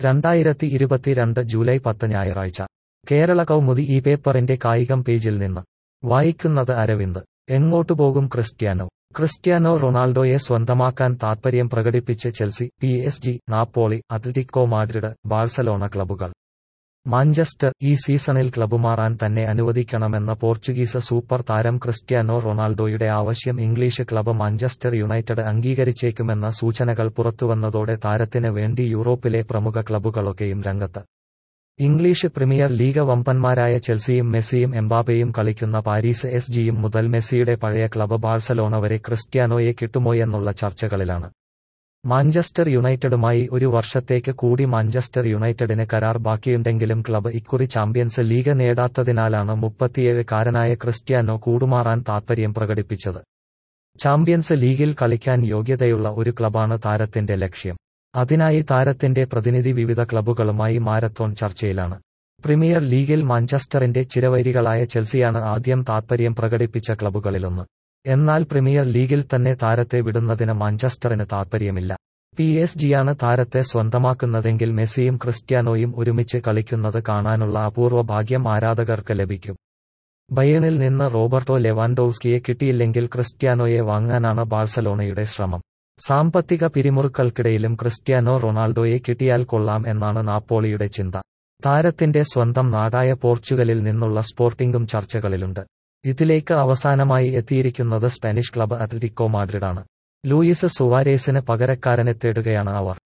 രണ്ടായിരത്തി ഇരുപത്തിരണ്ട് ജൂലൈ പത്ത് ഞായറാഴ്ച കേരള കൗമുദി ഈ പേപ്പറിന്റെ കായികം പേജിൽ നിന്ന് വായിക്കുന്നത് അരവിന്ദ് എങ്ങോട്ടു പോകും ക്രിസ്ത്യാനോ ക്രിസ്ത്യാനോ റൊണാൾഡോയെ സ്വന്തമാക്കാൻ താൽപര്യം പ്രകടിപ്പിച്ച് Chelsea P S G Napoli Atletico Madrid Barcelona ക്ലബ്ബുകൾ മാഞ്ചസ്റ്റർ ഈ സീസണിൽ ക്ലബ്ബ് മാറാൻ തന്നെ അനുവദിക്കണമെന്ന പോർച്ചുഗീസ് സൂപ്പർ താരം ക്രിസ്ത്യാനോ റൊണാൾഡോയുടെ ആവശ്യം ഇംഗ്ലീഷ് ക്ലബ്ബ് മാഞ്ചസ്റ്റർ യുണൈറ്റഡ് അംഗീകരിച്ചേക്കുമെന്ന സൂചനകൾ പുറത്തുവന്നതോടെ താരത്തിന് വേണ്ടി യൂറോപ്പിലെ പ്രമുഖ ക്ലബ്ബുകളൊക്കെയും രംഗത്ത് ഇംഗ്ലീഷ് പ്രീമിയർ ലീഗ് വമ്പന്മാരായ ചെൽസിയും മെസ്സിയും എംബാബെയും കളിക്കുന്ന പാരീസ് എസ് ജിയും മുതൽ മെസ്സിയുടെ പഴയ ക്ലബ്ബ് ബാഴ്സലോണ വരെ ക്രിസ്ത്യാനോയെ കിട്ടുമോയെന്നുള്ള ചർച്ചകളിലാണ് മാഞ്ചസ്റ്റർ യുണൈറ്റഡുമായി ഒരു വർഷത്തേക്ക് കൂടി മാഞ്ചസ്റ്റർ യുണൈറ്റഡിന് കരാർ ബാക്കിയുണ്ടെങ്കിലും ക്ലബ്ബ് ഇക്കുറി ചാമ്പ്യൻസ് ലീഗ് നേടാത്തതിനാലാണ് മുപ്പത്തിയേഴുകാരനായ ക്രിസ്ത്യാനോ കൂടുമാറാൻ താൽപര്യം പ്രകടിപ്പിച്ചത് ചാമ്പ്യൻസ് ലീഗിൽ കളിക്കാൻ യോഗ്യതയുള്ള ഒരു ക്ലബാണ് താരത്തിന്റെ ലക്ഷ്യം അതിനായി താരത്തിന്റെ പ്രതിനിധി വിവിധ ക്ലബ്ബുകളുമായി മാരത്തോൺ ചർച്ചയിലാണ് പ്രീമിയർ ലീഗിൽ മാഞ്ചസ്റ്ററിന്റെ ചിരവൈരികളായ ചെൽസിയാണ് ആദ്യം താൽപര്യം പ്രകടിപ്പിച്ച ക്ലബ്ബുകളിലൊന്ന് എന്നാൽ പ്രീമിയർ ലീഗിൽ തന്നെ താരത്തെ വിടുന്നതിന് മാഞ്ചസ്റ്ററിന് താൽപര്യമില്ല പി എസ് ജിയാണ് താരത്തെ സ്വന്തമാക്കുന്നതെങ്കിൽ മെസ്സിയും ക്രിസ്ത്യാനോയും ഒരുമിച്ച് കളിക്കുന്നത് കാണാനുള്ള അപൂർവ ഭാഗ്യം ആരാധകർക്ക് ലഭിക്കും ബയേണിൽ നിന്ന് റോബർട്ടോ ലെവാൻഡോവ്സ്കിയെ കിട്ടിയില്ലെങ്കിൽ ക്രിസ്ത്യാനോയെ വാങ്ങാനാണ് ബാഴ്സലോണയുടെ ശ്രമം സാമ്പത്തിക പിരിമുറുക്കൾക്കിടയിലും ക്രിസ്ത്യാനോ റൊണാൾഡോയെ കിട്ടിയാൽ കൊള്ളാം എന്നാണ് നാപ്പോളിയുടെ ചിന്ത താരത്തിന്റെ സ്വന്തം നാടായ പോർച്ചുഗലിൽ നിന്നുള്ള സ്പോർട്ടിംഗും ചർച്ചകളിലുണ്ട് ഇതിലേക്ക് അവസാനമായി എത്തിയിരിക്കുന്നത് സ്പാനിഷ് ക്ലബ്ബ് അത്ലറ്റിക്കോ മാഡ്രിഡാണ് ലൂയിസ് സുവാരേസിന് പകരക്കാരനെ തേടുകയാണ് അവർ